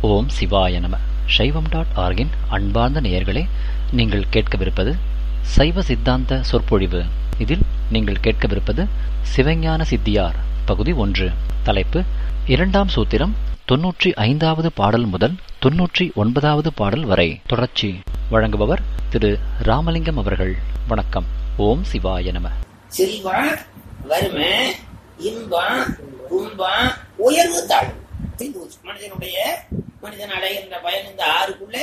ஓம் சிவாய நம சைவம் டாட் ஆர்கின் அன்பார்ந்த நேயர்களே நீங்கள் கேட்கவிருப்பது சைவ சித்தாந்த சொற்பொழிவு இதில் நீங்கள் கேட்கவிருப்பது சிவஞான சித்தியார் பகுதி ஒன்று தலைப்பு இரண்டாம் சூத்திரம் தொன்னூற்றி ஐந்தாவது பாடல் முதல் தொன்னூற்றி ஒன்பதாவது பாடல் வரை தொடர்ச்சி வழங்குபவர் திரு ராமலிங்கம் அவர்கள் வணக்கம் ஓம் சிவாய நம செல்வம் வறுமை இன்பம் துன்பம் உயர்வு தாழ்வு தீர்ந்து போச்சு மனிதனுடைய மனிதன் அடைகின்ற பயன் இந்த ஆறுக்குள்ளே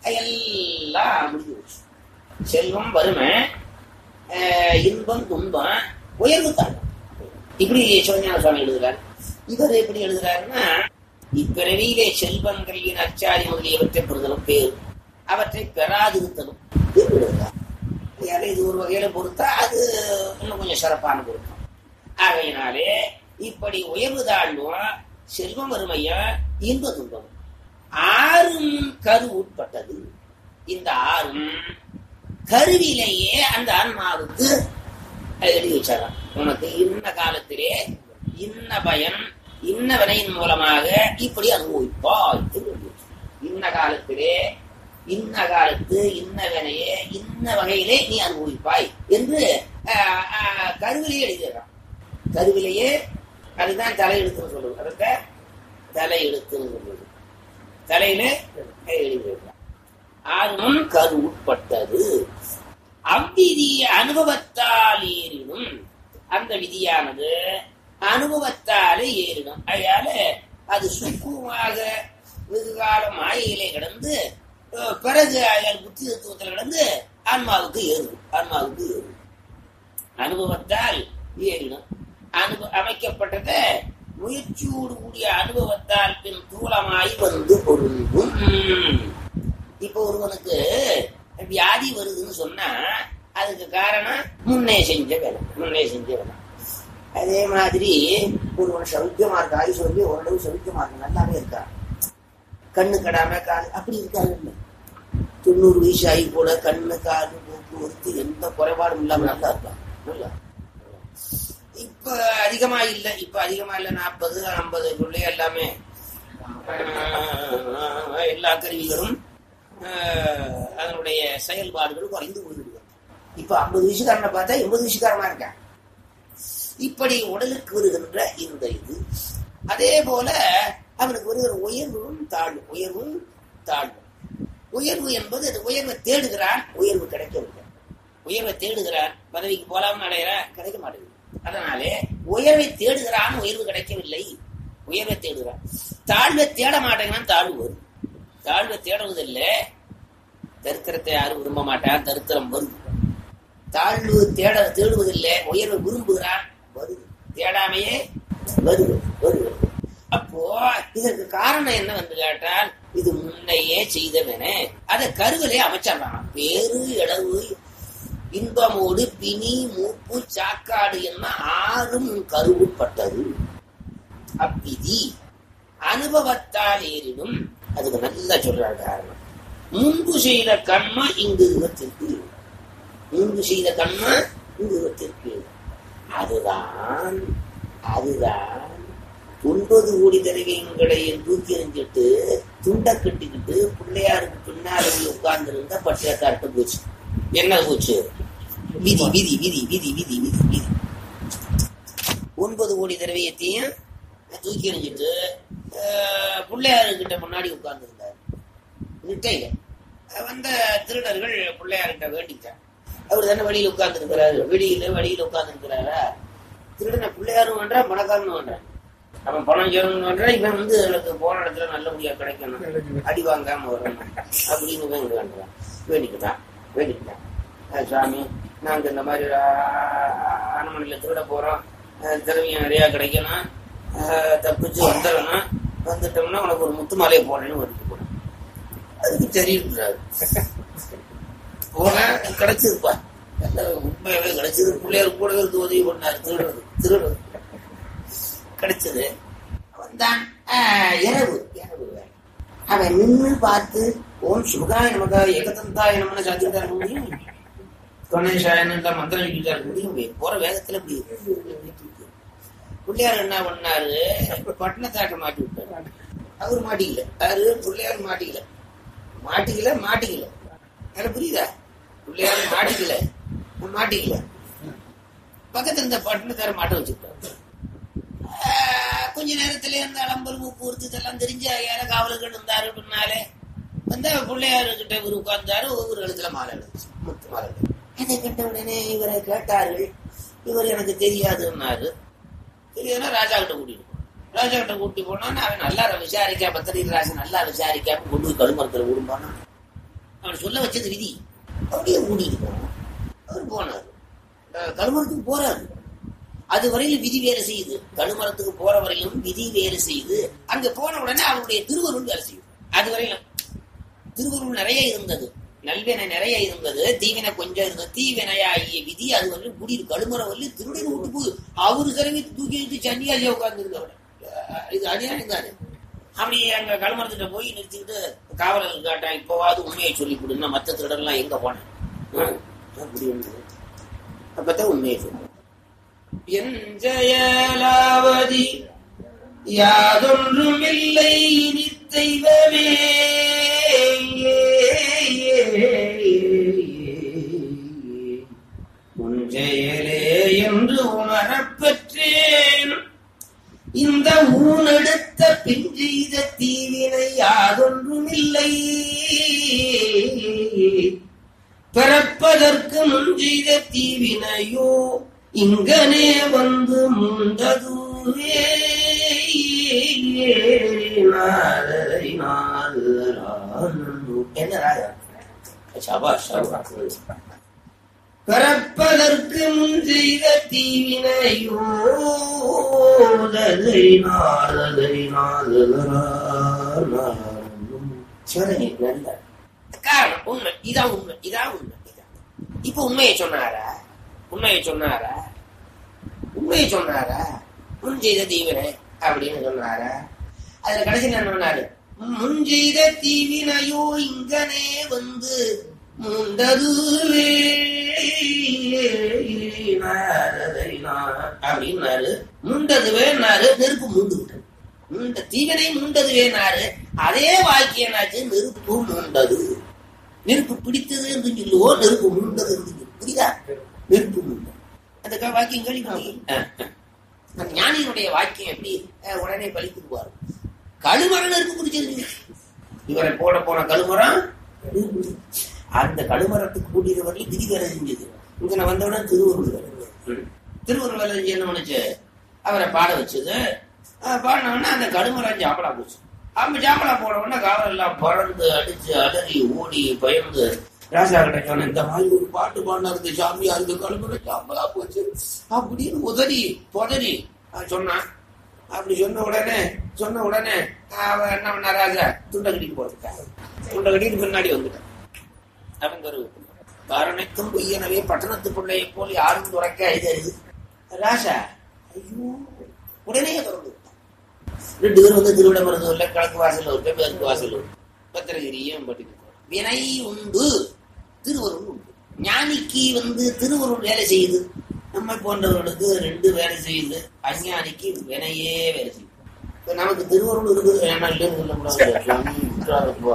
எல்லாம் முடிஞ்சு போச்சு செல்வம் வறுமை அஹ், இன்பம் துன்பம் உயர்வு தாழ்வு இப்படி சிவஞான சுவாமி எழுதுறார் இவர் எப்படி எழுதுறாருன்னா இப்பிறவியிலே செல்வம் கல்வி நற்சாரி முதலியவற்றை பெறுதலும் பேர் அவற்றை பெறாதிருத்தலும் என்று எழுதுறார் யாரை இது ஒரு வகையில பொறுத்தா அது இன்னும் கொஞ்சம் சிறப்பான பொருத்தம் ஆகையினாலே இப்படி உயர்வு தாழ்வும் செல்வம் வறுமையும் இன்ப துன்பம் ஆறும் கரு உட்பட்டது இந்த ஆறும் கருவிலேயே அந்த ஆன்மாவுக்கு எழுதி வச்சாராம் உனக்கு இன்ன காலத்திலே இன்ன பயன் இன்ன வினையின் மூலமாக இப்படி அனுபவிப்பாய் என்று எழுதி வச்சார். இன்ன காலத்திலே இன்ன காலத்து இன்ன வினையே இன்ன வகையிலே நீ அனுபவிப்பாய் என்று ஆஹ், ஆஹ், கருவிலேயே எழுதிடுறான் கருவிலேயே அதுதான் தலையெழுத்துன்னு சொல்லுவது அதுக்கு தலையெழுத்துன்னு சொல்லுவது தலையில எழுதிடுறான் ஆறும் கரு உட்பட்டது அவ்விதி அனுபவத்தால் ஏறிடும் அந்த விதியானது அனுபவத்தாலே ஏறிடும் அதனால அது சுக்குமாக வெகு காலம் மாயையிலே கிடந்து அஹ், பிறகு அதன் புத்தி தத்துவத்தில் கிடந்து ஆன்மாவுக்கு ஏறும் ஆன்மாவுக்கு ஏறும் அனுபவத்தால் ஏறிடும் அனுப அமைக்கப்பட்டத முயற்சியோடு கூடிய அனுபவத்தால் பின் தூளமாய் வந்து பொருந்தும் இப்போ ஒருவனுக்கு வியாதி வருதுன்னு சொன்னா அதுக்கு காரணம் முன்னே செஞ்ச வேலை முன்னே செஞ்ச வேலை அதே மாதிரி ஒருவன் சௌக்கியமா இருக்கா ஆயுஷ் சொல்லி ஓரளவு சௌக்கியமா இருக்கு நல்லாவே இருக்கா கண்ணு கடாம கால் அப்படி இருக்காது இல்லை தொண்ணூறு வயசு ஆகி கூட கண்ணு காது போக்குவரத்து எந்த குறைபாடும் இல்லாம நல்லா இருக்கான் நல்லா இப்ப அதிகமா இல்ல இப்ப அதிகமா இல்ல நாற்பது ஐம்பதுக்குள்ளே எல்லாமே ஆஹ், எல்லா கருவிகளும் ஆஹ், அதனுடைய செயல்பாடுகள் குறைந்து போயிடுது இப்ப ஐம்பது வயசுக்காரனை பார்த்தா எண்பது வயசுக்காரமா இருக்கான் இப்படி உடலுக்கு வருகின்ற இந்த இது அதே போல அவனுக்கு வருகிற உயர்வும் தாழ்வும் உயர்வும் தாழ்வும் உயர்வு என்பது அது உயர்வை தேடுகிறான் உயர்வு கிடைக்கவில்லை உயர்வை தேடுகிறான் பதவிக்கு போலாம்னு அடையிறான் கிடைக்க மாட்டேங்குது அதனாலே உயர்வை தேடுகிறான் உயர்வு கிடைக்கவில்லை உயர்வை தேடுகிறான் தாழ்வை தேட மாட்டேங்கிறான் தாழ்வு வரும் தாழ்வை தேடுவதில்லை தரித்திரத்தை யாரும் விரும்ப மாட்டான் தரித்திரம் வருது தாழ்வு தேட தேடுவதில்லை உயர்வை விரும்புகிறான் வருது தேடாமையே வருது வருது அப்போ இதற்கு காரணம் என்ன வந்து கேட்டால் இது முன்னையே செய்தவனே அதை கருவிலே அமைச்சிடலாம் பேரு இளவு இன்பமோடு பிணி மூப்பு சாக்காடு என்ன ஆறும் கருவுட்பட்டது அவ்விதி அனுபவத்தால் ஏறிடும் அதுக்கு நல்லா சொல்றாரு காரணம் முன்பு செய்த கண்ம இங்கு யுகத்திற்கு முன்பு செய்த கண்ம இங்கு யுகத்திற்கு அதுதான் அதுதான் ஒன்பது கோடி தடவைங்களை தூக்கி எறிஞ்சிட்டு துண்டை கட்டிக்கிட்டு பிள்ளையாருக்கு பின்னாடி உட்கார்ந்து இருந்த பட்டியக்கார்ட்ட போச்சு என்ன போச்சு விதி விதி விதி விதி விதி விதி விதி ஒன்பது கோடி திரவியத்தையும் தூக்கி எறிஞ்சிட்டு ஆஹ், பிள்ளையாருக்கிட்ட முன்னாடி உட்கார்ந்து இருந்தார் நிட்டையில வந்த திருடர்கள் பிள்ளையார்கிட்ட வேண்டிட்டார் அவர் தானே வெளியில உட்கார்ந்து இருக்கிறாரு வெளியில வெளியில உட்கார்ந்து இருக்கிறாரா திருடனை பிள்ளையாரும் வேண்டாம் பணக்காரனும் வேண்டாம் அவன் பணம் சேரணும் வேண்டாம் இவன் வந்து எனக்கு போன இடத்துல நல்லபடியா கிடைக்கணும் அடி வாங்காம வரணும் அப்படின்னு இவன் இங்க வேண்டான் வேண்டிக்கிட்டான் வேண்டிக்கிட்டான் அஹ் சாமி நாங்க இந்த மாதிரி அனுமனில திருட போறோம் அஹ் திரவியம் நிறைய கிடைக்கணும் அஹ் தப்பிச்சு வந்துடணும் வந்துட்டோம்னா உனக்கு ஒரு முத்து மாலையை போடணும்னு வருது போனேன் அதுக்கு தெரியுறாரு போனா கிடைச்சதுப்பா உண்மையாவே கிடைச்சது பிள்ளையார் கூடவே இருந்து உதவி பண்ணாரு திருடுறது திருடுறது கிடைச்சது வந்தான் ஆஹ், இரவு இரவு வேலை. அவன் நின்று பார்த்து ஓம் சிவகாய நமக்கா ஏகதந்தாய நமன சாத்தியதா இருக்க முடியும் கணேசாயன் எல்லாம் மந்திரம் சொல்லிட்டா இருக்க முடியும் போற வேகத்துல இப்படி பிள்ளையார் என்ன பண்ணாரு பட்டணத்தாக்க மாட்டி விட்டாரு அவர் மாட்டிக்கல யாரு பிள்ளையார் மாட்டிக்கல மாட்டிக்கல மாட்டிக்கல எனக்கு புரியுதா பிள்ளையார் மாட்டிக்கல மாட்டிக்கல பக்கத்துல இந்த பட்டணத்தார மாட்ட வச்சிருக்காரு ஆஹ் கொஞ்ச நேரத்துல இந்த அலம்பல் மூப்பு உறுத்து இதெல்லாம் தெரிஞ்சு யார காவலர்கள் இருந்தாரு பின்னாலே வந்து பிள்ளையாரு கிட்ட இவர் உட்கார்ந்தாரு ஒவ்வொரு இடத்துல மாலை எழுதுச்சு முத்து மாலை எழுதுச்சு. அதை கண்ட உடனே இவரை கேட்டார்கள் இவர் எனக்கு தெரியாதுன்னாரு தெரியாதுன்னா ராஜா கிட்ட கூட்டிட்டு போனான். ராஜா கிட்ட கூட்டி போனான்னு அவன் நல்லா விசாரிக்காம பத்திரிகராசன் நல்லா விசாரிக்காம கொண்டு போய் கழுமரத்துல விடும்பானா அவன் சொல்ல வச்சது விதி அப்படியே கூட்டிட்டு போனான் அவர் போனார் அஹ் கழுமரத்துக்கு போறாரு அது வரையிலும் விதி வேலை செய்யுது கழுமரத்துக்கு போற வரையிலும் விதி வேலை செய்யுது அங்க போன உடனே அவருடைய திருவருள் வேலை செய்யுது அது வரையிலும் திருவருள் நிறைய இருந்தது நல்வினை நிறைய இருந்தது தீவினை கொஞ்சம் இருந்தது தீவினையாகிய விதி அது வந்து குடியிரு கழுமரம் வந்து திருடன் விட்டு போகுது அவரு சிறவி தூக்கி வச்சு சன்னியாசியா உட்கார்ந்து இருந்தவன இது அநியாயம் தானே அப்படி அங்க கழுமரத்திட்ட போய் நிறுத்திக்கிட்டு காவலர்கள் காட்டான் இப்போவாவது உண்மையை சொல்லி கொடுன்னா மத்த திருடன்லாம் எங்க போனேன் ஹம், அப்படி ஒண்ணு. அப்பதான் உண்மையை சொல்லுவேன் என் ஜெயலாவதி யாதொன்றுமில்லை இனி தெய்வமே உன் ஜெயலே என்று உணரப் பெற்றேன் இந்த ஊனெடுத்த பின் செய்த தீவினை யாதொன்றுமில்லை பிறப்பதற்கு முன் செய்த தீவினையோ இங்கனே வந்து முண்டதுவே நாதரை நாதரானந்தோ. என்ன ராஜா சபாஷ் சபாஷ் பிறப்பதற்கு முன் செய்த தீவினையோ ததை நாதரை நாதரானந்தோ. சிவனே நல்ல காரணம் உண்மை இதான் உண்மை இதான் உண்மை இதான் இப்ப உண்மையை சொன்னாரா உண்மையை சொன்னாரா உண்மையை சொன்னாரா முன் செய்த தீவினை அப்படின்னு சொன்னாரா அதுல கடைசியில் என்ன பண்ணாரு முன் செய்த தீவினையோ இங்கனே வந்து முண்டதுவே அப்படின்னாரு முண்டதுவேனாரு நெருப்பு மூண்டு விட்டது முண்ட தீவினை முண்டதுவேனாரு அதே வாக்கியனாச்சு நெருப்பு மூண்டது நெருப்பு பிடித்தது என்று சொல்லுவோம் நெருப்பு முண்டது என்று சொல்லுவோம். புரியுதா நெருப்பு முண்டது அந்த க- வாக்கியம் கேள்வி அந்த ஞானியினுடைய வாக்கியம் எப்படி அஹ், உடனே பலித்துக்குவார் கழுமரம் நெருப்பு பிடிச்சது இவரை போட போன கழுமரம் நெருப்பு பிடிச்சது. அந்த கழுமரத்துக்கு கூட்டிட்டு வரல விதி வேலை செஞ்சது இங்க நான் வந்தவுடனே திருவருள் வேலை செஞ்சது. திருவருள் வேலை செஞ்சு என்ன பண்ணுச்சு அவரை பாட வச்சது அஹ், பாடினவுடனே அந்த கழுமரம் ஜாப்பலா போச்சு அப்ப ஜாப்பலா போன உடனே காவல் எல்லாம் பறந்து அடிச்சு அடறி ஓடி பயந்து ராஜா கிட்ட சொன்ன இந்த மாதிரி ஒரு பாட்டு பாடினா இருந்த சாமியா இருக்கு கழுமர சாம்பலா போச்சு அப்படின்னு உதறி புதறி அஹ், சொன்னான் அப்படி சொன்ன உடனே சொன்ன உடனே அவன் என்ன பண்ணா ராஜா துண்டை கட்டிட்டு போட்டுட்டான் துண்டை கட்டிட்டு பின்னாடி வந்துட்டான் அவங்க ஒரு காரணைக்கும் பொய்யனவே பட்டணத்து பிள்ளையை போல் யாரும் துறக்க அழுதருது ராஜா ஐயோ உடனே திறந்து விட்டான். ரெண்டு பேரும் வந்து திருவிடமருந்துல கிழக்கு வாசல் ஒரு பேர் மேற்கு வாசல் ஒரு பத்திரகிரியும் பட்டிக்கு வினை உண்டு திருவருள் உண்டு ஞானிக்கு வந்து திருவருள் வேலை செய்யுது நம்மை போன்றவர்களுக்கு ரெண்டு வேலை செய்யுது அஞ்ஞானிக்கு வினையே வேலை செய்யுது இப்ப நமக்கு திருவருள் இருக்குது வேணாம் இல்லைன்னு சொல்லக்கூடாது சுவாமி, விட்டுறாதப்பா.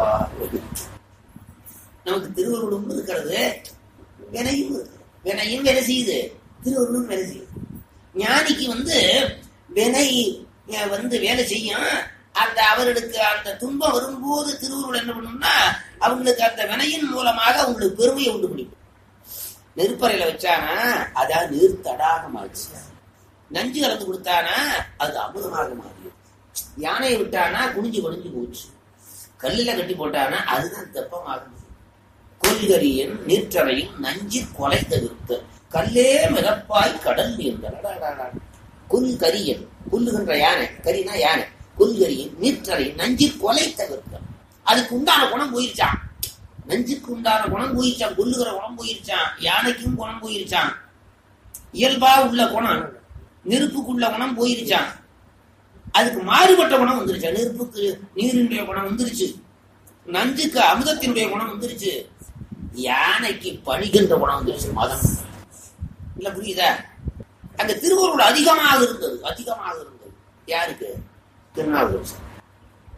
நமக்கு திருவருளும் இருக்கிறது வினையும் இருக்கு வினையும் வேலை செய்யுது திருவருளும் வேலை செய்யுது ஞானிக்கு வந்து வினை அஹ், வந்து வேலை செய்யும் அந்த அவர்களுக்கு அந்த துன்பம் வரும்போது திருவருள் என்ன பண்ணும்னா அவங்களுக்கு அந்த வினையின் மூலமாக அவங்களுக்கு பெருமையை உண்டு பண்ணிக்கும் நெருப்பறையில வச்சானா அதான் நீர் தடாகமாச்சு நஞ்சு கலந்து கொடுத்தானா அது அமிர்தமாக மாறியும் யானையை விட்டானா குனிஞ்சு குனிஞ்சு போச்சு கல்லுல கட்டி போட்டானா அதுதான் தெப்பமாக முடியும் கொல்கரியின் நீற்றறையும் நஞ்சு கொலை தவிர்த்த கல்லே மிதப்பாய் கடல் நீர்ந்த குல் கரியன் புல்லுகின்ற யானை கரினா யானை கொல்கரியின் நீற்றறையும் நஞ்சு கொலை தவிர்த்த அதுக்கு உண்டான குணம் போயிருச்சான் நஞ்சுக்கு உண்டான குணம் போயிருச்சான் கொல்லுகிற குணம் போயிருச்சான் யானைக்கும் குணம் போயிருச்சான் இயல்பா உள்ள குணம் நெருப்புக்குள்ள குணம் போயிருச்சான் அதுக்கு மாறுபட்ட குணம் வந்துருச்சு நெருப்புக்கு நீரினுடைய குணம் வந்துருச்சு நஞ்சுக்கு அமுதத்தினுடைய குணம் வந்துருச்சு யானைக்கு பணிகின்ற குணம் வந்துருச்சு மதம் இல்ல புரியுதா அந்த திருவருள் அதிகமாக இருந்தது அதிகமாக இருந்தது யாருக்கு திருநாவுக்கரசர்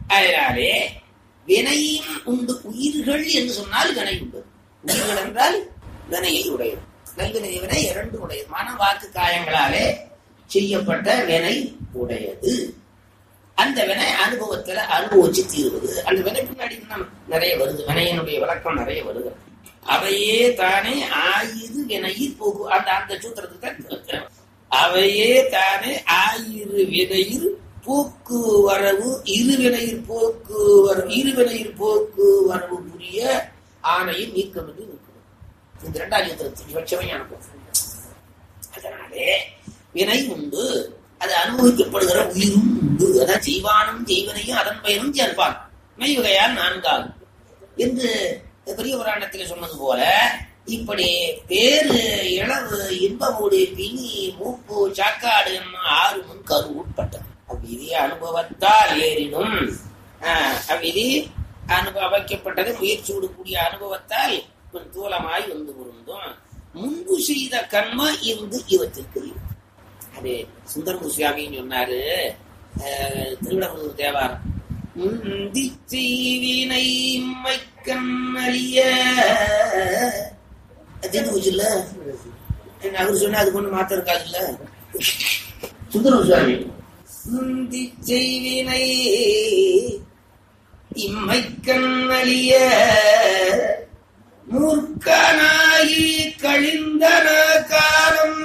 அதனாலே வினையும் உண்டு உயிர்கள் என்று சொன்னால் வினை உண்டு உயிர்கள் என்றால் வினையை உடையது நல்வினை வினை இரண்டு உடையது மன வாக்கு காயங்களாலே செய்யப்பட்ட வினை உடையது அந்த வினை அனுபவத்துல அனுபவிச்சு தீருவது அந்த வினை பின்னாடி இன்னும் நிறைய வருது வினையினுடைய விளக்கம் நிறைய வருது அவையே தானே ஆயிரு வினையில் போகு அந்த அந்த சூத்திரத்துக்கு தான் அவையே தானே ஆயிரு வினையில் போக்கு வரவு இருவினையில் போக்கு வரவு இருவினையில் போக்கு வரவு புரிய ஆணையில் நீக்கம் என்று நிற்கும் இந்த இரண்டாம் சூத்திரத்தில் விபட்சமையான அதனாலே வினை உண்டு அது அனுபவிக்கப்படுகிற உயிரும் உண்டு அதான் செய்வானும் செய்வனையும் அதன் பயனும் சேர்ப்பான் மெய்வகையால் நான்காகும் என்று பெரிய புராணத்தில் சொன்னது போல இப்படி பேரு இளவு இன்பமூடு பிணி மூப்பு சாக்காடு என்னும் ஆறு முன் கரு உட்பட்டது அவ்விதி அனுபவத்தால் ஏறினும் ஆஹ், அவ்விதி அனுபவிக்கப்பட்டது முயற்சி கூடிய அனுபவத்தால் பின் தூலமாய் வந்து பொருந்தும் முன்பு செய்த கர்ம இருந்து இவற்றிற்கு இருக்கு. அது சுந்தரமு சுவாமின்னு சொன்னாரு அஹ், திருவிழாவூர் தேவாரம் முந்தி செய்வினை மைக்கண்ணலிய தெரிஞ்சு போச்சுல்ல என்ன அவர் சொன்னா அது கொண்டு மாத்த இருக்காதுல்ல சுந்தரம் சுவாமி முந்தி செய்வினை இம்மைக்கண்ணலிய மூர்க்கனாகி கழிந்தன காலம்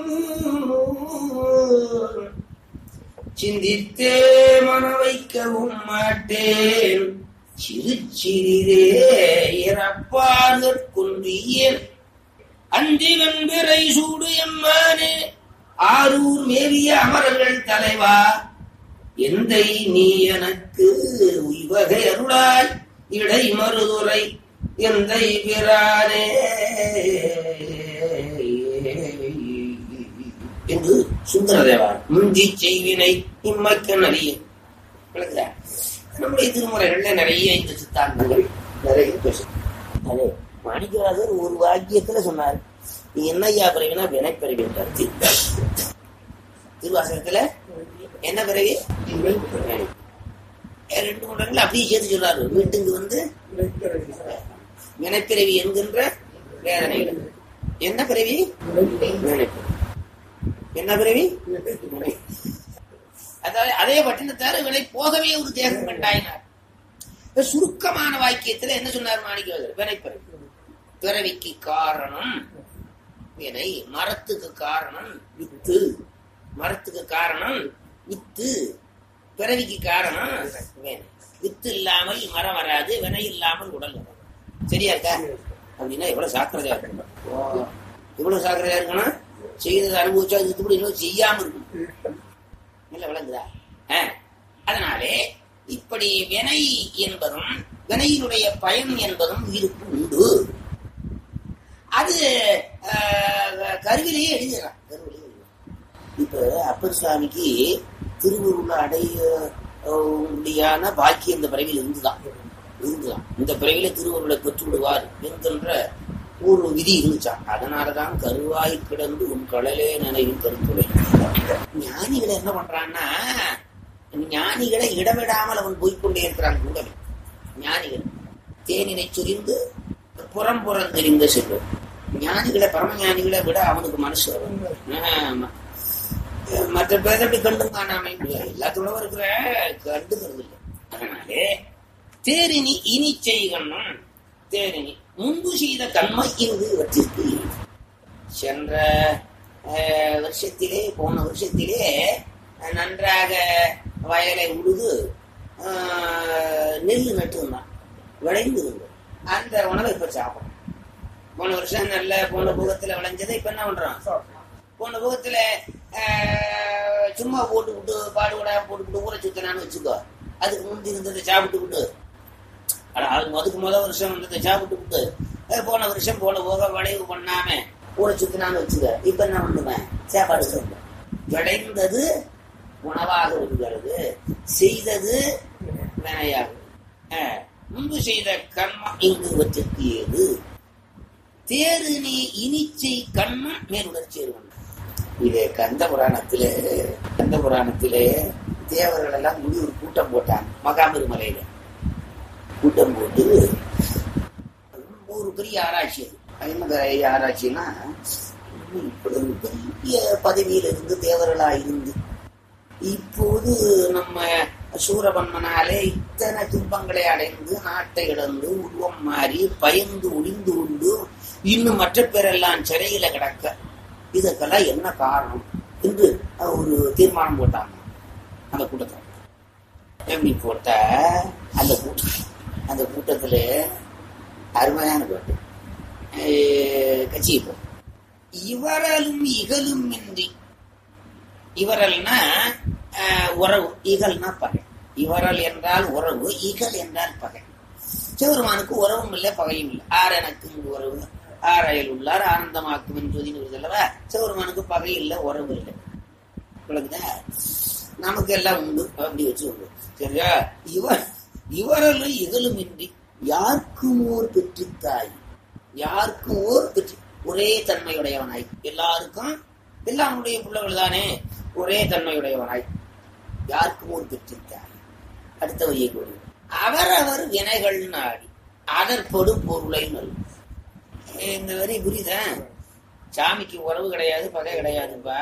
சிந்தித்தே மன வைக்கவும் மாட்டேன் சிறு சிறிதே இறப்பார்கற் குன்றியேன் அந்தி வெண்பிறை சூடு எம்மானே ஆரூர் மேவிய அமரர்கள் தலைவா எந்தை நீ எனக்கு உய்வகை அருளாய் இடை மறுதுரை எந்தை பிரானே என்று சுந்தரதேவா முந்தி செய்வினை இம்மக்கன் அறிய விளக்குதா? நம்முடைய திருமுறைகள்ல நிறைய இந்த சித்தாந்தங்கள் நிறைய பேசும் அதே மாணிக்கவாசர் ஒரு வாக்கியத்துல சொன்னார் நீ என்னையா பிறவினா வினைப்பிறவி என்றார் திரு- திருவாசகத்துல என்ன பிறவி வினை. ஏ, ரெண்டு மூணு இடங்கள்ல அப்படியே சேர்த்து சொல்றாரு வீட்டுக்கு வந்து வினைப்பிறவி என்கின்ற வேதனைகள் என்ன பிறவி வினைப்பிறவி. என்ன பிறவி வினை. அதாவது அதே பட்டினத்தாரு வினை போகவே ஒரு தேகம் கண்டாயினார் இப்ப சுருக்கமான வாக்கியத்துல என்ன சொன்னார் மாணிக்கவாசர் வினைப்பிறவி பிறவிக்கு காரணம் வினை மரத்துக்கு காரணம் வித்து மரத்துக்கு காரணம் வித்து பிறவிக்கு காரணம் வினை வித்து இல்லாமல் மரம் வராது வினை இல்லாமல் உடல் வராது சரியா இருக்கா அப்படின்னா எவ்வளவு சாக்கிரதையா இருக்கணும் எவ்வளவு சாக்கிரதையா இருக்கணும் செய்ததை அனுபவிச்சா இதுக்கு இன்னும் செய்யாம இருக்கும் இல்ல விளங்குதா ஆ. அதனாலே இப்படி வினை என்பதும் வினையினுடைய பயன் என்பதும் உயிருக்கு உண்டு அது ஆஹ், கருவிலேயே எழுதிடலாம் கருவிலேயே எழுதிடலாம். இப்ப அப்பர் சுவாமிக்கு திருவுருள அடைய ஆஹ், முடியான பாக்கியம் இந்த பிறவியில் இருந்துதான் இருந்துதான் இந்த பிறவில திருவுருளை பெற்று விடுவார் என்கின்ற ஒரு விதி இருந்துச்சான் அதனாலதான் கருவாய் கிடந்து உன் கடலே நினைவும் கருத்துரை ஞானிகளை என்ன பண்றான்னா ஞானிகளை இடவிடாமல் அவன் போய்க்கொண்டே இருக்கிறான் கூடவே ஞானிகள் தேனினை சுரிந்து புறம் புறம் தெரிந்த செல்வம் ஞானிகளை பரம ஞானிகளை விட அவனுக்கு மனசு வரும். ஆமா. மற்ற பேர் அப்படி கண்டும் காணாம எல்லாத்தோட இருக்கிற கண்டுக்கிறது இல்லை அதனாலே தேரினி இனி செய்கணும் தேரினி முன்பு செய்த கண்மை இங்கு வச்சிருக்கு சென்ற அஹ், வருஷத்திலே போன வருஷத்திலே அஹ், நன்றாக வயலை உழுது அஹ், நெல் நட்டுருந்தான் விளைந்து இருந்தது. அந்த உணவை இப்ப சாப்பிடும் போன வருஷம் நல்ல போன பூகத்துல விளைஞ்சதை இப்ப என்ன பண்றோம் போன பூகத்துல அஹ், சும்மா போட்டு விட்டு பாடு கூட போட்டு விட்டு ஊற சுத்தினான்னு வச்சுக்கோ அதுக்கு முந்தி இருந்ததை சாப்பிட்டு விட்டு ஆனா, அது அதுக்கு முத வருஷம் வந்ததை சாப்பிட்டு விட்டு அஹ், போன வருஷம் போன போக விளைவு பண்ணாம ஊற சுத்தினான்னு வச்சுக்க இப்ப என்ன பண்ணுவேன் சாப்பாடு சாப்பிடுவேன் விளைந்தது உணவாக இருக்கிறது செய்தது வினையாகும் அஹ், முன்பு செய்த கர்மம் இங்கு வச்சிற்கு ஏது தேரு நீ இனிச்சை கண்மம் மேலுணர்ச்சி இது கந்த புராணத்திலே கந்த புராணத்திலே தேவர்கள் எல்லாம் முழு ஒரு கூட்டம் போட்டாங்க மகாபெருமலையில கூட்டம் போட்டு ஒரு பெரிய ஆராய்ச்சி அது அது என்ன பெரிய ஆராய்ச்சின்னா இப்படி பெரிய பதவியில இருந்து தேவர்களா இருந்து இப்போது நம்ம சூரபன்மனாலே இத்தனை துன்பங்களை அடைந்து நாட்டை இழந்து உருவம் மாறி பயந்து ஒளிந்து கொண்டு இன்னும் மற்ற பேரெல்லாம் சிறையில கிடக்க இதுக்கெல்லாம் என்ன காரணம் என்று ஒரு தீர்மானம் போட்டாங்க அந்த கூட்டத்தில் எப்படி போட்ட அந்த கூட்டம் அந்த கூட்டத்துல அருமையான பாட்டு கட்சி இப்போ இவரலும் இகலும் இன்றி இவரல்னா உறவு இகல்னா பகை இவரல் என்றால் உறவு இகல் என்றால் பகை சிவருமானுக்கு உறவும் இல்லை பகையும் இல்லை ஆர் எனக்கு இங்கு உறவு ஆராயல் உள்ளார் ஆனந்தமாக்கும் என்பதின் அல்லவா சிவருமானுக்கு பகை இல்லை உறவு இல்லை விளக்குதா நமக்கு எல்லாம் உண்டு அப்படி வச்சு சரியா இவர் இவரலும் இகலும் இன்றி யாருக்கும் ஓர் பெற்று தாய் யாருக்கும் ஓர் பெற்று ஒரே தன்மையுடையவனாய் எல்லாருக்கும் எல்லாருடைய பிள்ளைகள் தானே ஒரே தன்மையுடையவனாய் யாருக்கும் ஒரு பெற்றிருக்கார் அடுத்த வரியை கொடு அவரவர் வினைகள் நாடி அதற்பொடு பொருளை நல்கும் இந்த வரி புரியுதா சாமிக்கு உறவு கிடையாது பகை கிடையாதுப்பா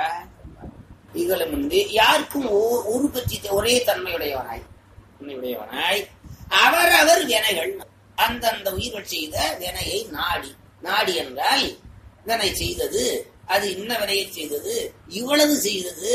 இகலமின்றி யாருக்கும் ஒரு பெற்றி ஒரே தன்மையுடையவனாய் உடையவனாய் அவரவர் வினைகள் அந்தந்த உயிர்கள் செய்த வினையை நாடி நாடி என்றால் வினை செய்தது அது இன்ன வினையை செய்தது இவ்வளவு செய்தது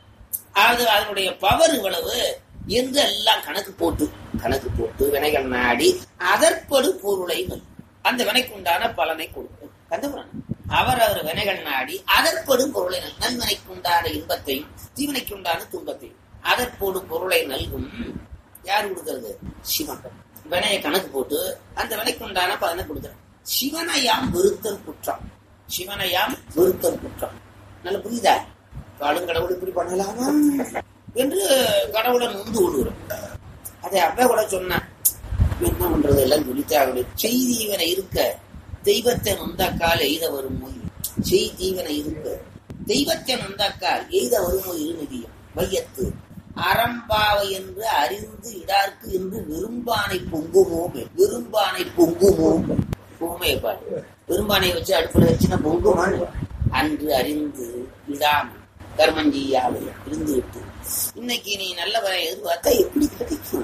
அது அதனுடைய பவர் இவ்வளவு என்று எல்லாம் கணக்கு போட்டு கணக்கு போட்டு வினைகள் நாடி அதற்படு பொருளை அந்த வினைக்குண்டான பலனை கொடுக்கும் கண்டுபிடிக்கணும் அவர் அவர் வினைகள் நாடி அதற்படும் பொருளை நல்வினைக்குண்டான இன்பத்தையும் தீவினைக்குண்டான துன்பத்தையும் அதற்போடு பொருளை நல்கும் யார் கொடுக்கிறது சிவன் வினையை கணக்கு போட்டு அந்த வினைக்குண்டான பலனை கொடுக்கிறார் சிவனையாம் வெறுத்தல் குற்றம் சிவனையாம் வெறுத்தல் குற்றம் நல்ல புரியுதா காடும் கடவுள் இப்படி பண்ணலாமா என்று கடவுளை நொந்து கொள்கிறோம் அதை அப்ப கூட சொன்னேன் என்ன பண்றது எல்லாம் சொல்லித்தாக செய்தி இவனை இருக்க தெய்வத்தை நொந்தாக்கால் எய்த வரும் மொழி செய்தி இவனை இருக்க தெய்வத்தை நொந்தாக்கால் எய்த வரும் இருநிதியம் வையத்து அறம்பாவை என்று அறிந்து இடார்க்கு என்று விரும்பானை பொங்குமோ விரும்பானை பொங்குமோ பொம்மையை பாரு விரும்பானை வச்சு அடுப்புல வச்சுன்னா பொங்குமான் அன்று அறிந்து விடாமல் கர்மஞ்சியாவில் இருந்து விட்டு இன்னைக்கு நீ நல்லவரை எதிர்பார்த்தா எப்படி கிடைக்கும்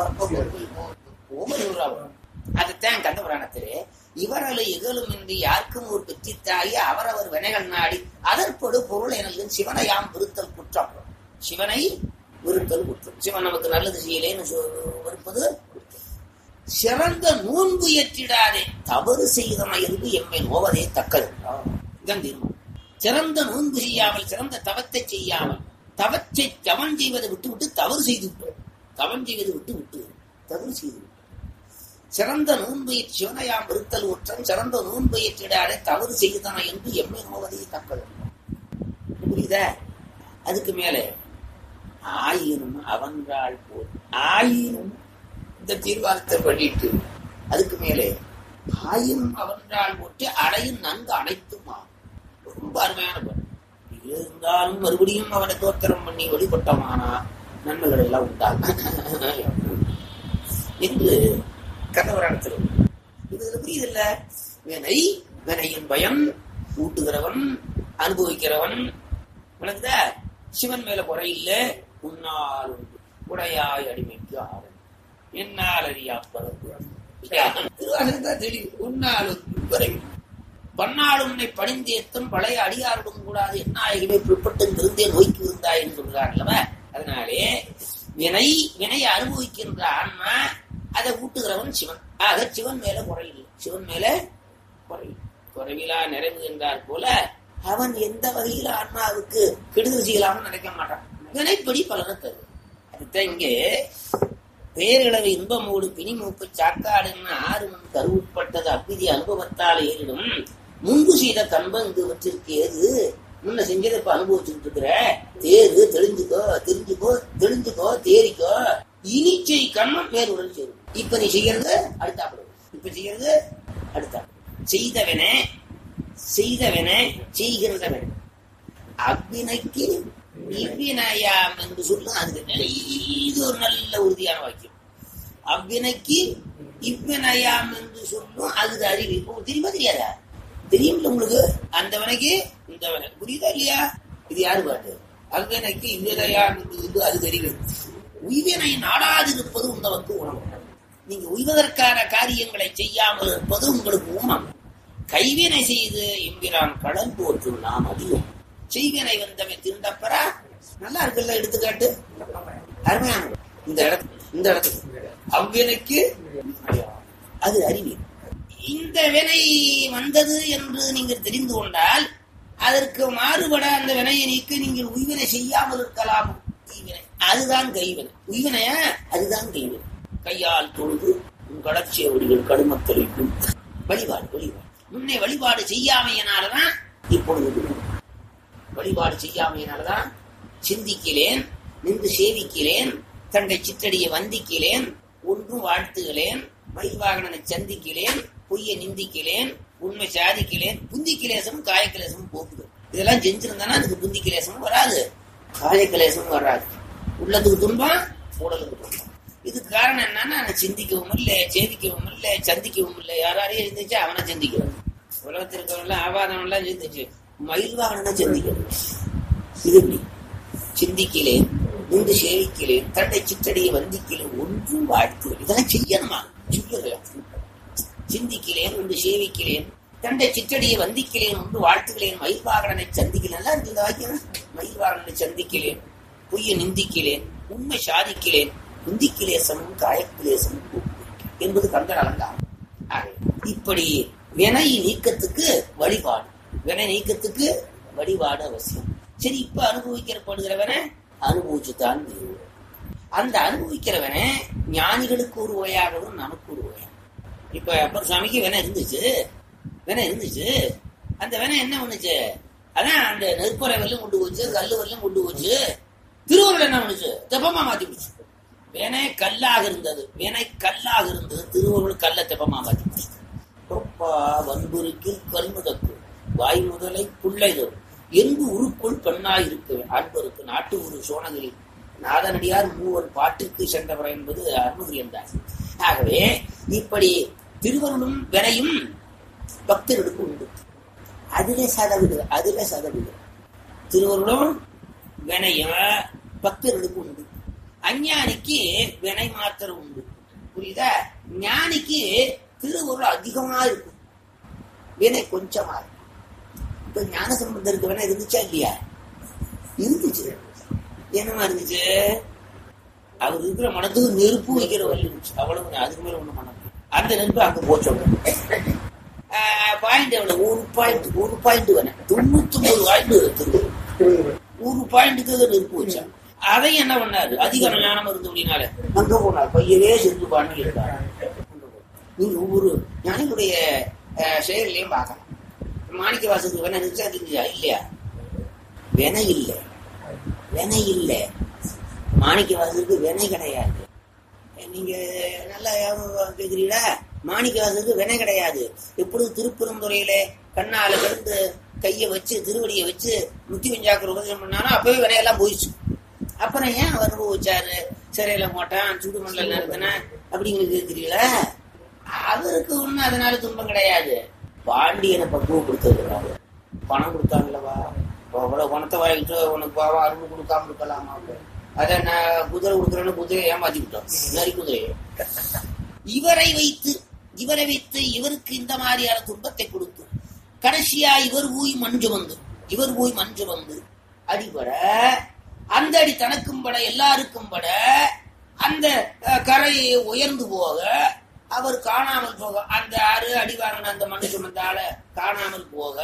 அதுதான் கந்த புராணத்திலே இவரலை இகழும் என்று யாருக்கும் ஒரு பெற்றித்தாயி அவரவர் வினைகள் நாடி அதற்படு பொருள் எனது சிவனையாம் விருத்தல் குற்றம் சிவனை விருத்தல் குற்றம் சிவன் நமக்கு நல்லது செய்யலேன்னு விருப்பது சிறந்த நோன்பு ஏற்றிடாதே தவறு செய்தன என்று எம்மை நோவதே தக்கது இதான் தீர்மானம் சிறந்த நோன்பு செய்யாமல் சிறந்த தவத்தை செய்யாமல் தவத்தை தவன் செய்வதை விட்டு விட்டு தவறு செய்து விட்டோம் தவன் செய்வதை விட்டு விட்டு தவறு செய்து விட்டோம் சிறந்த நோன்பை சிவனையாம் இருத்தல் உற்றம் சிறந்த நோன்பை ஏற்றிடாதே தவறு செய்தன என்று எம்மை நோவதே தக்கது புரியுதா அதுக்கு மேலே ஆயினும் அவன்றாள் போல் ஆயினும் இந்த தீர்மானத்தை பண்ணிட்டு அதுக்கு மேலே ஆயினும் அவன்றால் போட்டு அடையும் நன்கு அனைத்துமா ரொம்ப அருமையான பாட்டு இருந்தாலும் மறுபடியும் அவனை தோத்திரம் பண்ணி வழிபட்டமானா நன்மைகள் எல்லாம் உண்டாகும் என்று கதவராணத்தில் இதுல புரியுதில்ல வினை வினையின் பயம் ஊட்டுகிறவன் அனுபவிக்கிறவன் விளக்குதா சிவன் மேல குறையில்ல உன்னால் உடையாய் அடிமைக்கு ஆறு என்னால் அறியா திருவாசகத்தான் தெரியும் உன்னால் வரையும் பன்னாலும் உன்னை பணிந்தேத்தும் பழைய அடியாருடன் கூடாது என்னாயகமே பிற்பட்டு இருந்தே நோய்க்கு இருந்தாய் என்று சொல்றார் அல்லவா அதனாலே வினை வினையை அனுபவிக்கின்ற ஆன்மா அதை ஊட்டுகிறவன் சிவன் ஆக சிவன் மேல குறையில்லை சிவன் மேல குறையில் குறைவிலா நிறைவு என்றார் போல அவன் எந்த வகையில ஆன்மாவுக்கு கெடுதல் செய்யலாம்னு நினைக்க மாட்டான் வினைப்படி பலனை தருது அதுதான் இங்கே பேரிழவு இன்பமோடு பிணிமூப்பு சாக்காடுன்னு ஆறு முன் கருவுட்பட்டது அப்பிதி அனுபவத்தால் ஏறிடும் முன்பு செய்த கண்பங்கு இவற்றிற்கு ஏது முன்ன செஞ்சதை இப்ப அனுபவிச்சுட்டு இருக்கிற தேரு தெளிஞ்சுக்கோ தெரிஞ்சுக்கோ தெளிஞ்சுக்கோ தேரிக்கோ இனி செய் கண்மம் பேருடன் சேரும் இப்ப நீ செய்யறது அடுத்தாப்படு இப்ப செய்யறது அடுத்தாப்படு செய்தவனே செய்தவனே செய்கின்றவன் அவ்வினைக்கு இவ்வினையாம் என்று சொல்லும் அது இது ஒரு நல்ல உறுதியான வாக்கியம் அவ்வினைக்கு இவ்வினையாம் என்று சொல்லும் அது அறிவு இப்போ தெரியுமா தெரியாதா தெரியும்ல உங்களுக்கு அந்த வினைக்கு இந்த வினை புரியுதா இல்லையா இது யாரு பாட்டு அவ்வினைக்கு இவ்வினையாம் என்று சொல்லு அது தெரிவு உய்வினை நாடாதிருப்பது உங்களுக்கு உணவு நீங்க உய்வதற்கான காரியங்களை செய்யாமல் இருப்பது உங்களுக்கு ஊனம் கைவினை செய்து என்கிறான் கடல் போற்றும் நாம் அதிகம் செய்வினை வந்தவன் திருண்டப்பரா நல்லா இருக்குல்ல எடுத்துக்காட்டு அருமையான இந்த இடத்து இந்த இடத்துக்கு அவ்வினைக்கு அது அறிவு இந்த வினை வந்தது என்று நீங்கள் தெரிந்து கொண்டால் அதற்கு மாறுபட அந்த வினையை நீக்க நீங்கள் உய்வினை செய்யாமல் இருக்கலாம் தீவினை அதுதான் கைவினை உய்வினைய அதுதான் கைவினை கையால் தொழுது கடற்சேவடிகள் கடுமத்தொழிக்கும் வழிபாடு வழிபாடு முன்னே வழிபாடு செய்யாமையினாலதான் இப்பொழுது விடுதலை. வழிபாடு செய்யாமையினாலதான் சிந்திக்கிறேன் நின்று சேவிக்கிறேன் தண்டை சிற்றடியை வந்திக்கிறேன் ஒன்றும் வாழ்த்துகிறேன் மயில்வாகனனை சந்திக்கிறேன் பொய்யை நிந்திக்கிறேன் உண்மை சாதிக்கிறேன் புந்தி கிளேசமும் காயக்கிளேசமும் போக்குது இதெல்லாம் செஞ்சிருந்தானா அதுக்கு புந்தி கிளேசமும் வராது காயக்கிளேசமும் வராது உள்ளத்துக்கு துன்பம் உடலுக்கு துன்பம் இதுக்கு காரணம் என்னன்னா நான் சிந்திக்கவும் இல்லை சேவிக்கவும் இல்லை சந்திக்கவும் இல்லை யாரையும் இருந்துச்சு அவனை சிந்திக்கவும் உலகத்தில் இருக்கவங்களாம் ஆபாதவன்லாம் சிந்திச்சு மயில்வாகனனை சிந்திக்கணும் இது எப்படி சிந்திக்கிறேன் நின்று சேவிக்கிறேன் தண்டை சிற்றடியை வந்திக்கிறேன் ஒன்றும் வாழ்த்து இதெல்லாம் செய்யணுமா செய்யல சிந்திக்கிறேன் ஒன்று சேவிக்கிறேன் தண்டை சிற்றடியை வந்திக்கிறேன் ஒன்று வாழ்த்துகிறேன் மயில்வாகனனை சந்திக்கிறேன் நல்லா இருக்கு இந்த வாக்கியம் மயில்வாகனனை சந்திக்கிறேன் பொய்யை நிந்திக்கிறேன் உண்மை சாதிக்கிறேன் குந்திக்கிலேசமும் காயக்கிலேசமும் போக்கு என்பது கந்தர் அலங்காரம் ஆகவே, இப்படி வினை நீக்கத்துக்கு வழிபாடு வினை நீக்கத்துக்கு வழிபாடு அவசியம் சரி இப்ப அனுபவிக்கப்படுகிறவனை அனுபவிச்சுத்தான் தீரும். அந்த அனுபவிக்கிறவனை ஞானிகளுக்கு ஒரு வகையாகவும் நமக்கு ஒரு வகையாகும் இப்ப அப்பர் சுவாமிக்கு வினை இருந்துச்சு வினை இருந்துச்சு அந்த வினை என்ன பண்ணுச்சு அதான் அந்த நெருப்பறை வரலும் கொண்டு போச்சு கல்லு வரலும் கொண்டு போச்சு திருவருள் என்ன பண்ணுச்சு தெப்பமா மாத்தி போச்சு வினை கல்லாக இருந்தது வினை கல்லாக இருந்தது திருவருள் கல்ல தெப்பமா மாத்தி போச்சு தொப்பா வன்புருக்கில் கல்முதக்கு வாய் முதலை புள்ளைதொரு எங்கு உருக்குள் பெண்ணாய் இருக்கு அன்பருக்கு நாட்டு ஒரு சோனகிரி நாதனடியார் மூவர் பாட்டுக்கு சென்றவர் என்பது அருணகிரி என்றார் ஆகவே இப்படி திருவருளும் வினையும் பக்தர்களுக்கு உண்டு அதிலே சதவிடு அதிலே சதவிடு திருவருளும் வினையும் பக்தர்களுக்கு உண்டு அஞ்ஞானிக்கு வினை மாத்திரம் உண்டு புரியுதா ஞானிக்கு திருவருள் அதிகமா இருக்கும் வினை கொஞ்சமா இருக்கும் இப்ப ஞான சம்பந்தருக்கு வேணா இருந்துச்சா இல்லையா இருந்துச்சு என்னமா இருந்துச்சு அவர் இருக்கிற மனத்துக்கு நெருப்பு வைக்கிற வழி இருந்துச்சு அவ்வளவு அதுக்கு மேல ஒண்ணு பண்ண முடியாது. அந்த நெருப்பு அங்க போச்சோம் பாயிண்ட் எவ்வளவு ஒரு பாயிண்ட் ஒரு பாயிண்ட் வேணாம் தொண்ணூத்தி ஒன்பது பாயிண்ட் ஒரு பாயிண்ட்டுக்கு நெருப்பு வச்சான் அதை என்ன பண்ணாரு அதிக ஞானம் இருந்து அப்படின்னால அங்க போனார் பையவே செஞ்சு பண்ணி இருந்தார் நீங்க ஒவ்வொரு ஞானிகளுடைய அஹ், செயல்லையும் பார்க்கலாம் மாணிக்க வாசத்துக்கு வேணா இருந்துச்சா இருந்துச்சா இல்லையா வினை இல்லை வினை இல்லை மாணிக்க வாசலுக்கு வினை கிடையாது நீங்க நல்லா ஞாபகம் கேக்குறீங்களா மாணிக்க வாசலுக்கு வினை கிடையாது எப்பொழுது திருப்பெருந்துறையில கண்ணால கிடந்து கைய வச்சு திருவடியை வச்சு முத்தி வெஞ்சாக்கிற உபதேசம் பண்ணாலும் அப்பவே வினையெல்லாம் போயிடுச்சு அப்புறம் ஏன் அவர் அனுபவிச்சாரு சிறையில போட்டான் சுடுமண்ணில் நிறுத்தினேன் அப்படிங்கிறது கேட்கிறீங்களா அவருக்கு ஒண்ணும் அதனால துன்பம் கிடையாது பாண்டியனை பக்குவப்படுத்துறாரு பணம் கொடுத்தாங்கல்லவா அவ்வளவு பணத்தை வாங்கிட்டு உனக்கு பாவம் அருள் கொடுக்காம இருக்கலாமா அதை நான் குதிரை கொடுக்குறேன்னு குதிரையை ஏமாத்தி விட்டோம் நரி குதிரையை இவரை வைத்து இவரை வைத்து இவருக்கு இந்த மாதிரியான துன்பத்தை கொடுத்து கடைசியா இவர் ஊய் மஞ்சு வந்து இவர் ஊய் மஞ்சு வந்து அடிபட அந்த அடி தனக்கும் பட எல்லாருக்கும் பட அந்த அஹ், கரை உயர்ந்து போக அவர் காணாமல் போக அந்த ஆறு அடி வாங்கின அந்த மண்ணு சுமந்த ஆள காணாமல் போக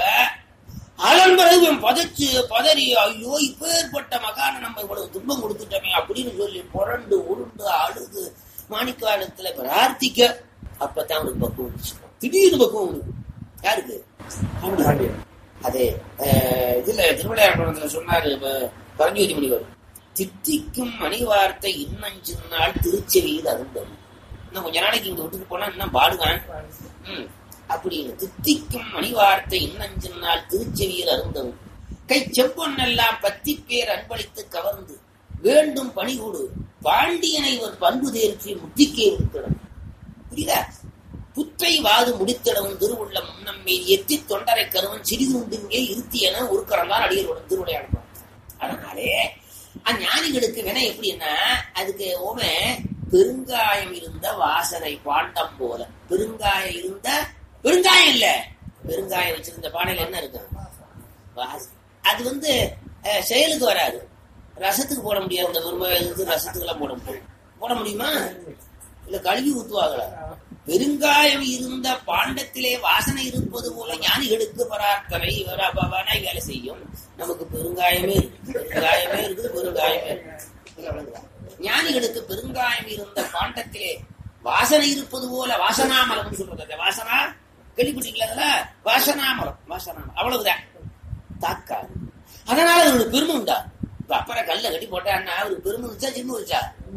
அதன் பிறகு இவன் பதச்சு பதறி ஐயோ இப்பேற்பட்ட மகான நம்ம இவ்வளவு துன்பம் கொடுத்துட்டோமே அப்படின்னு சொல்லி புரண்டு உருண்டு அழுது மாணிக்காலத்துல பிரார்த்திக்க அப்பதான் அவனுக்கு பக்குவம் வந்துச்சு திடீர்னு பக்குவம் அவனுக்கு யாருக்கு அவனுக்கு. அதே அஹ், இதுல திருவிளையாடல சொன்னாரு இப்ப பரஞ்சோதி முனிவர் தித்திக்கும் மணி வார்த்தை இன்னஞ்சு நாள் திருச்செவியில் அருந்தது இன்னும் கொஞ்ச நாளைக்கு இங்க விட்டுட்டு போனா இன்னும் பாடுவேன் ம். அப்படின்னு தித்திக்கும் மணி வார்த்தை இன்னஞ்சு நாள் திருச்செவியில் அருந்தவும் கை செம்பொன்னெல்லாம் பத்தி பேர் அன்பளித்து கவர்ந்து வேண்டும் பணிகூடு பாண்டியனை ஒரு பண்பு தேர்ச்சி முத்திக்கே இருக்கிறது புரியுதா புற்றை வாது முடித்திடவும் திருவுள்ள முன்னம்மே எத்தி தொண்டரை கருவன் சிறிது உண்டுங்கே இருத்தி என ஒரு கரம்தான் அடியருடன் திருவிளையாடுவார் அதனாலே அஞ்ஞானிகளுக்கு வினை எப்படின்னா அதுக்கு ஓமே பெருங்காயம் இருந்த வாசனை பாண்டம் போல பெருங்காயம் இருந்த பெருங்காயம் இல்ல பெருங்காயம் வச்சிருந்த பானையில என்ன இருக்கு வாசனை அது வந்து அஹ், செயலுக்கு வராது ரசத்துக்கு போட முடியாது இந்த பெருங்காயத்துக்கு ரசத்துக்கு எல்லாம் போட முடியும் போட முடியுமா இல்ல கழுவி ஊத்துவாங்களா பெருங்காயம் இருந்த பாண்டத்திலே வாசனை இருப்பது போல ஞானிகளுக்கு பராக்கரை வராபவானை வேலை செய்யும் நமக்கு பெருங்காயமே இருக்கு பெருங்காயமே இருக்குது பெருங்காயமே இருக்கு. இதுல விளங்குதா? ஞானிகளுக்கு பெருங்காயம் இருந்த பாண்டத்திலே வாசனை இருப்பது போல வாசனாமலம் சொல்றது அந்த வாசனா கேள்விப்பட்டீங்களா அதுல? வாசனாமலம் வாசனாமலம் அவ்வளவுதான் தாக்காது அதனால அவருக்கு பெருமை உண்டா இப்ப அப்புறம் கல்ல கட்டி போட்டான்னா அவருக்கு பெருமை வச்சா சின்ன வச்சா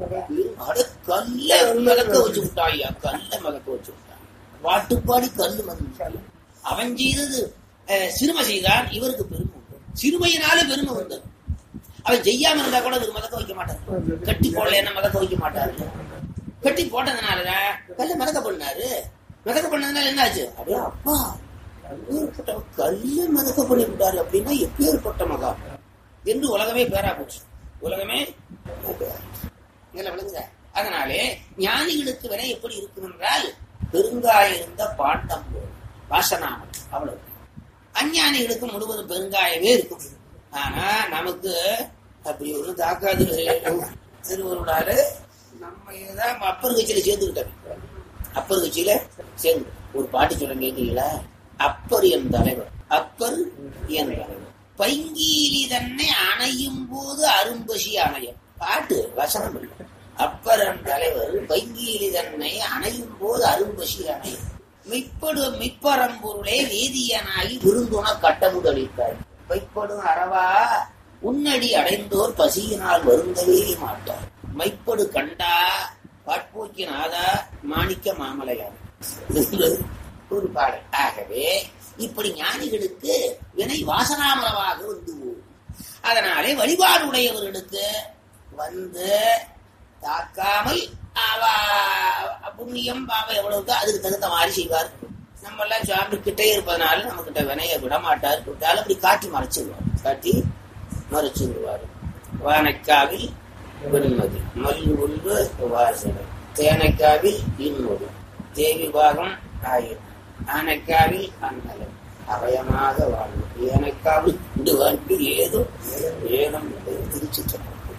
அட கல்ல மிதக்க வச்சு விட்டான் ஐயா கல்ல மிதக்க வச்சு விட்டான் பாட்டுப்பாடி கல்லு மதிச்சான் அவன் செய்தது அஹ், சிறுமை செய்தான் இவருக்கு பெருமை உண்டு சிறுமையினால பெருமை வந்தது அவன் செய்யாம இருந்தா கூட இவர் மிதக்க வைக்க மாட்டாரு கட்டி போடல என்ன மிதக்க வைக்க மாட்டாரு கட்டி போட்டதுனாலதான் கல்ல மிதக்க பண்ணாரு மிதக்க பண்ணதுனால என்னாச்சு அப்படியே அப்பா எப்பேற்பட்ட கல்ல மிதக்க பண்ணி விட்டாரு அப்படின்னா எப்பேற்பட்ட மகா என்று உலகமே பேரா போச்சு உலகமே பேரா போச்சு. இதுல விளங்குதா அதனாலே ஞானிகளுக்கு வினை எப்படி இருக்கும் என்றால் பெருங்காயம் இருந்த பாண்டம் போல் வாசனாமல் அவ்வளவு அஞ்ஞானிகளுக்கு முழுவதும் பெருங்காயமே இருக்கும் ஆனா நமக்கு அப்படி ஒண்ணும் தாக்காது திருவருளாரு நம்ம தான் அப்பர் கட்சியில சேர்ந்துக்கிட்டோம் அப்பர் கட்சியில சேர்ந்து ஒரு பாட்டு சொல்ல கேட்கிறீங்களா அப்பர் என் தலைவர் அப்பர் என் தலைவர் பைங்கீலி தன்னை அணையும் போது அரும்பசி அணையும் பாட்டு வசனம் இல்லை அப்பர் என் தலைவர் பைங்கீலி தன்னை அணையும் போது அரும்பசி அணையும் மிப்படு மிப்பரம்பொருளே வேதியனாகி விருந்துண கட்டமுதளித்தார் மைப்படும் அறவா உன்னடி அடைந்தோர் பசியினால் வருந்தவே மாட்டார் மைப்படு கண்டா பாட்போக்கினாதா மாணிக்க மாமலையார் என்பது ஒரு பாடல் ஆகவே இப்படி ஞானிகளுக்கு வினை வாசனாமலமாக வந்து போகும். அதனாலே வழிபாடு உடையவர்களுக்கு வந்து தாக்காமல் அவ புண்ணியம் பாவம் எவ்வளவு அதுக்கு தகுந்த மாதிரி செய்வார் நம்ம எல்லாம் சாப்பிட்டுக்கிட்டே இருப்பதனால நம்ம கிட்ட வினைய விட மாட்டார் விட்டாலும் அப்படி காட்டி மறைச்சிருவார் காட்டி மறைச்சிருவார் வானைக்காவில் வெண்மதி மல்லு உள்வு வாசனை தேனைக்காவில் இன்னொரு தேவி பாகம் ஆயிரம் ஆனைக்காவில் அன்னலம் அபயமாக வாழ்வு ஏனைக்காவில் இந்த வாழ்க்கை ஏதோ ஏதம் திருச்சி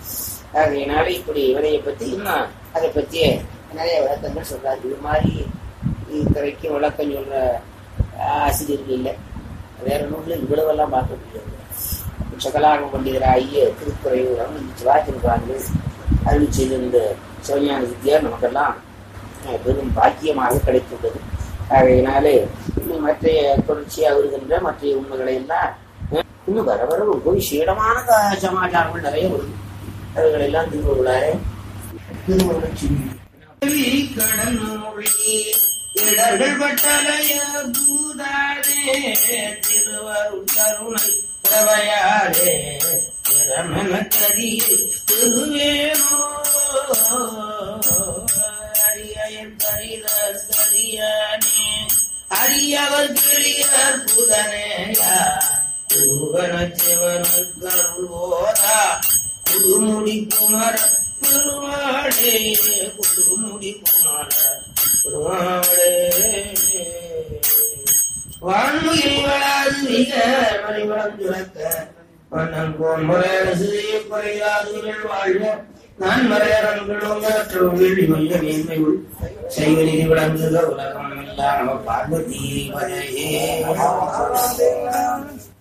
ஆகையினால இப்படி இவரையை பத்தி இன்னும் அதை பத்தியே நிறைய விளக்கங்கள் சொல்றாரு இது மாதிரி இக்கரைக்கு விளக்கம் சொல்ற ஆசிரியர்கள் இல்லை வேற நூல்ல இவ்வளவெல்லாம் பார்க்க முடியாது சகலாகம் பண்டிதர் ஐய திருக்குறையூரம் சிவாத்திருக்காங்க அருள் செய்திருந்த சிவஞான வித்யார் நமக்கெல்லாம் அஹ், பெரும் பாக்கியமாக கிடைத்துள்ளது ஆகையினாலே இன்னும் மற்ற தொடர்ச்சியாக வருகின்ற மற்ற உண்மைகளை எல்லாம் அஹ், இன்னும் வர வர போய் சீடமான க- சமாச்சாரங்கள் நிறைய வரும் அவைகள் எல்லாம் திருவள்ளாரே கடல் மொழி இடர்கள் பட்டலைய பூதாதே திருவருள் கருணை பிரவையாரே திறமெனக்கதி திருவேணோ அரியன் கரித கரியானே அரியவர் கிளியர் புதனேயா குருவன சிவன் கருள்வோரா குருமுடி குமர பெருமாளே குருமுடி குமர பெருமாளே வான்முகில் வளாது மிக மணிவளம் துறக்க மன்னன் போன் முறையான சிறிய குறையாதுகள் வாழ்க நான் மறையரங்களும் வெள்ளி மைய மேன்மையுள் செய்வ நிதி விளங்குக உலகம் எல்லாம் நம பார்வதி பதையே